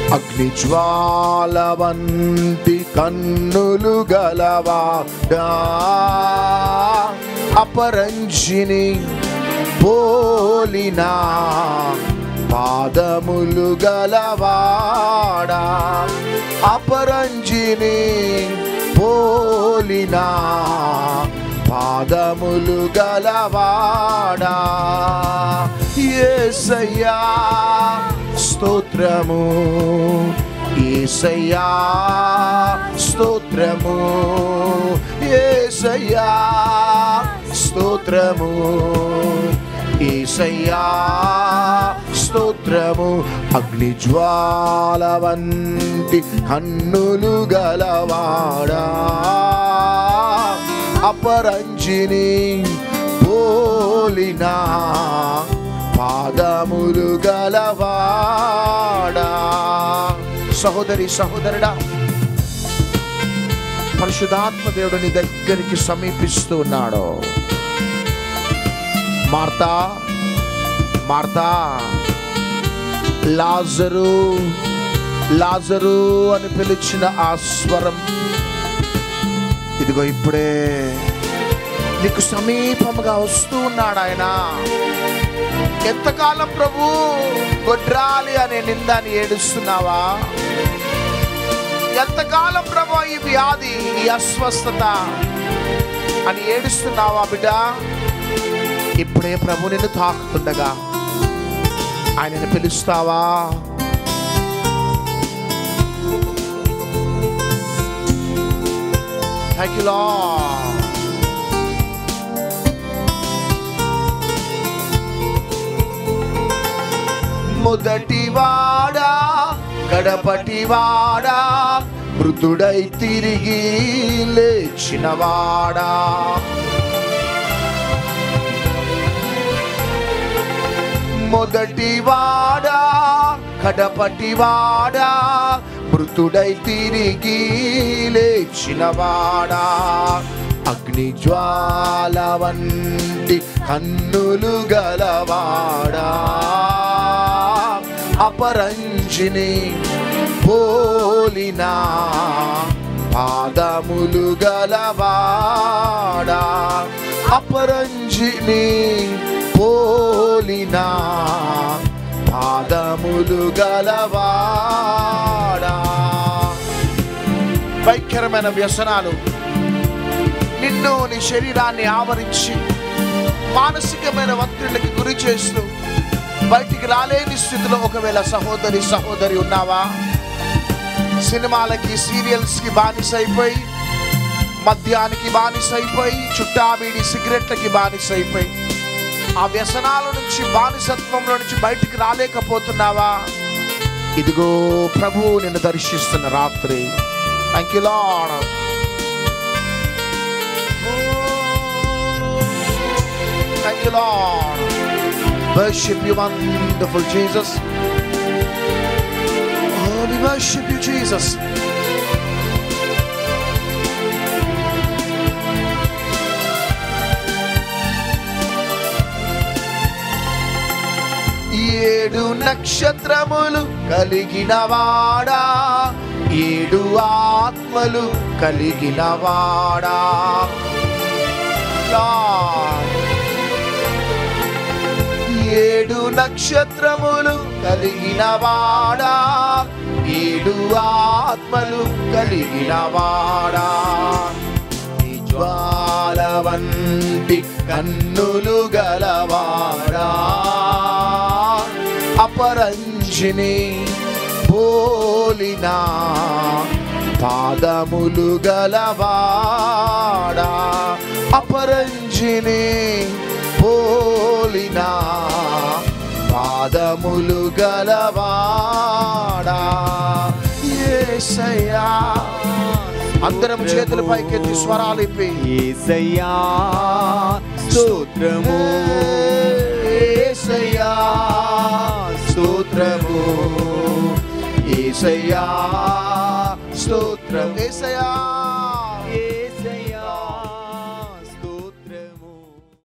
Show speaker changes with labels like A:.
A: అగ్ని జ్వాల వంటి కన్నులు గలవాడా అపరంజిని పోలినా పాదములు గలవాడా అపరంజిని పోలినా పాదములు గలవాడా ఏసయ్యా స్తోత్రము ఏసయ్యా స్తోత్రము ఏసయ్యా స్తోత్రము ఏసయ్యా స్తోత్రము అగ్ని జ్వాల వంటి కన్నులు గలవాడా అపరంజిని పోలినా పాదములు గలవాడా సహోదరి సహోదరుడా పరిశుధాత్మ దేవుడిని దగ్గరికి సమీపిస్తూ ఉన్నాడు మార్తా మార్తా లాజరు లాజరు అని పిలిచిన ఆ స్వరం ఇదిగో ఇప్పుడే నీకు సమీపముగా వస్తూ ఉన్నాడు ఆయన ఎంతకాలం ప్రభు గొడ్రాలి అనే నిందాన్ని ఏడుస్తున్నావా ఎంతకాలం ప్రభు ఈ వ్యాధి ఈ అస్వస్థత అని ఏడుస్తున్నావా బిడ్డ ఇప్పుడే ప్రభు నిన్ను తాకుతుండగా ఆయనను పిలుస్తావా థ్యాంక్ యూ లార్డ్ మొదటి వాడా గడపటి వాడా మృతుడై తిరిగి లేచినవాడా మొదటి వాడా కడపటి వాడా మృతుడై తిరిగి లేచినవాడా అగ్ని జ్వాల వంటి కన్నులు గలవాడా అపరంజిని పోలినా పాదములు గలవాడా అపరంజిని పోలినా పాదములు గలవాడా భయంకరమైన వ్యసనాలు నిన్ను నీ శరీరాన్ని ఆవరించి మానసికమైన ఒత్తిడికి గురి చేస్తూ బయటికి రాలేని స్థితిలో ఒకవేళ సహోదరి సహోదరి ఉన్నావా సినిమాలకి సీరియల్స్కి బానిసైపోయి మద్యానికి బానిసైపోయి చుట్టా బీడి సిగరెట్లకి బానిసైపోయి ఆ వ్యసనాల నుంచి బానిసత్వంలో నుంచి బయటికి రాలేకపోతున్నావా ఇదిగో ప్రభువు నిన్ను దర్శిస్తున్న రాత్రి thank you Lord Thank you, Lord. Worship you, wonderful Jesus. Oh, we worship you, Jesus. ఏడు నక్షత్రములు కలిగిన వాడా ఏడు ఆత్మలు కలిగిన వాడా Lord. ఏడు నక్షత్రములు కలిగిన వాడా ఏడు ఆత్మలు కలిగిన వాడా నీ జ్వాల వంటి కన్నులు గలవాడా అపరంజిని పోలినా పాదములు గలవాడా అపరంజిని పోలినా పాదములు గలవాడా యేసయ్యా అందరం చేతుల పైకెత్తి స్వరాలు ఇప్పి
B: ఏసయ్యా స్తోత్రము
A: యేసయ్యా స్తోత్రము యేసయ్యా స్తోత్రం యేసయ్యా